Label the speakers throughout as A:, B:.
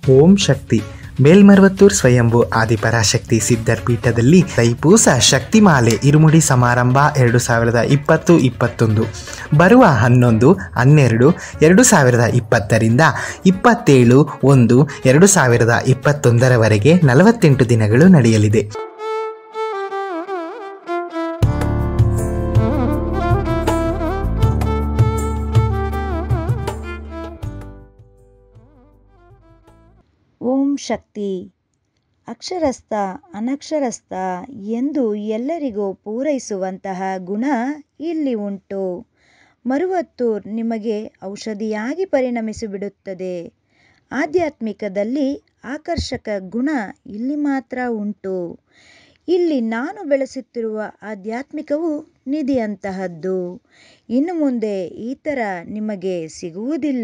A: ಓಂ ಶಕ್ತಿ ಮೇಲ್ಮರ್ವತ್ತೂರ್ ಸ್ವಯಂಭೂ ಆದಿಪರಾಶಕ್ತಿ ಸಿದ್ಧರ್ ಪೀಠದಲ್ಲಿ ತೈಪೂಸ ಶಕ್ತಿಮಾಲೆ ಇರುಮುಡಿ ಸಮಾರಂಭ ಎರಡು ಸಾವಿರದ ಇಪ್ಪತ್ತು ಇಪ್ಪತ್ತೊಂದು ಬರುವ ಹನ್ನೊಂದು ಹನ್ನೆರಡು ಎರಡು ಸಾವಿರದ ಇಪ್ಪತ್ತರಿಂದ ಇಪ್ಪತ್ತೇಳು ಒಂದು ಎರಡು ಸಾವಿರದ ಇಪ್ಪತ್ತೊಂದರವರೆಗೆ ನಲವತ್ತೆಂಟು ದಿನಗಳು ನಡೆಯಲಿದೆ
B: ಓಂ ಶಕ್ತಿ ಅಕ್ಷರಸ್ಥ ಅನಕ್ಷರಸ್ಥ ಎಂದು ಎಲ್ಲರಿಗೂ ಪೂರೈಸುವಂತಹ ಗುಣ ಇಲ್ಲಿ ಉಂಟು ಮರುವತ್ತೂರ್ ನಿಮಗೆ ಔಷಧಿಯಾಗಿ ಪರಿಣಮಿಸಿಬಿಡುತ್ತದೆ ಆಧ್ಯಾತ್ಮಿಕದಲ್ಲಿ ಆಕರ್ಷಕ ಗುಣ ಇಲ್ಲಿ ಮಾತ್ರ ಉಂಟು ಇಲ್ಲಿ ನಾನು ಬೆಳೆಸುತ್ತಿರುವ ಆಧ್ಯಾತ್ಮಿಕವು ನಿಧಿಯಂತಹದ್ದು ಇನ್ನು ಮುಂದೆ ಈ ಥರ ನಿಮಗೆ ಸಿಗುವುದಿಲ್ಲ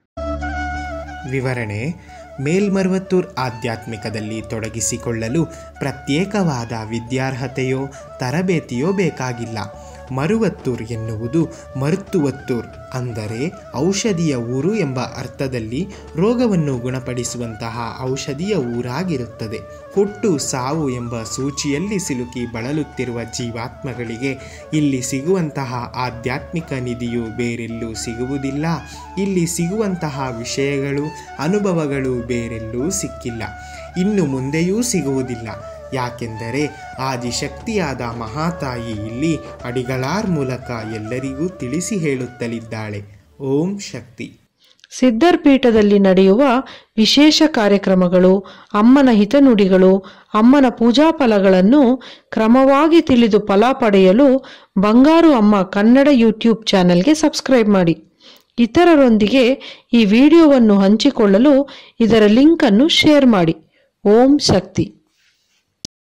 A: ವಿವರಣೆ ಮೇಲ್ಮರ್ವತ್ತೂರ್ ಆಧ್ಯಾತ್ಮಿಕದಲ್ಲಿ ತೊಡಗಿಸಿಕೊಳ್ಳಲು ಪ್ರತ್ಯೇಕವಾದ ವಿದ್ಯಾರ್ಹತೆಯೋ ತರಬೇತಿಯೋ ಬೇಕಾಗಿಲ್ಲ ಮರುವತ್ತೂರ್ ಎನ್ನುವುದು ಮರುತ್ತುವತ್ತೂರ್ ಅಂದರೆ ಔಷಧಿಯ ಊರು ಎಂಬ ಅರ್ಥದಲ್ಲಿ ರೋಗವನ್ನು ಗುಣಪಡಿಸುವಂತಹ ಔಷಧಿಯ ಊರಾಗಿರುತ್ತದೆ ಹುಟ್ಟು ಸಾವು ಎಂಬ ಸೂಚಿಯಲ್ಲಿ ಸಿಲುಕಿ ಬಳಲುತ್ತಿರುವ ಜೀವಾತ್ಮಗಳಿಗೆ ಇಲ್ಲಿ ಸಿಗುವಂತಹ ಆಧ್ಯಾತ್ಮಿಕ ನಿಧಿಯು ಬೇರೆಲ್ಲೂ ಸಿಗುವುದಿಲ್ಲ ಇಲ್ಲಿ ಸಿಗುವಂತಹ ವಿಷಯಗಳು ಅನುಭವಗಳು ಬೇರೆಲ್ಲೂ ಸಿಕ್ಕಿಲ್ಲ ಇನ್ನು ಮುಂದೆಯೂ ಸಿಗುವುದಿಲ್ಲ ಯಾಕೆಂದರೆ ಆದಿಶಕ್ತಿಯಾದ ಮಹಾತಾಯಿ ಇಲ್ಲಿ ಅಡಿಗಳಾರ್ ಮೂಲಕ ಎಲ್ಲರಿಗೂ ತಿಳಿಸಿ ಹೇಳುತ್ತಲಿದ್ದಾಳೆ ಓಂ ಶಕ್ತಿ
C: ಸಿದ್ಧರ್ ಪೀಠದಲ್ಲಿ ನಡೆಯುವ ವಿಶೇಷ ಕಾರ್ಯಕ್ರಮಗಳು ಅಮ್ಮನ ಹಿತನುಡಿಗಳು ಅಮ್ಮನ ಪೂಜಾ ಫಲಗಳನ್ನು ಕ್ರಮವಾಗಿ ತಿಳಿದು ಫಲ ಪಡೆಯಲು ಬಂಗಾರು ಅಮ್ಮ ಕನ್ನಡ ಯೂಟ್ಯೂಬ್ ಚಾನೆಲ್ಗೆ ಸಬ್ಸ್ಕ್ರೈಬ್ ಮಾಡಿ ಇತರರೊಂದಿಗೆ ಈ ವಿಡಿಯೋವನ್ನು ಹಂಚಿಕೊಳ್ಳಲು ಇದರ ಲಿಂಕನ್ನು ಶೇರ್ ಮಾಡಿ ಓಂ ಶಕ್ತಿ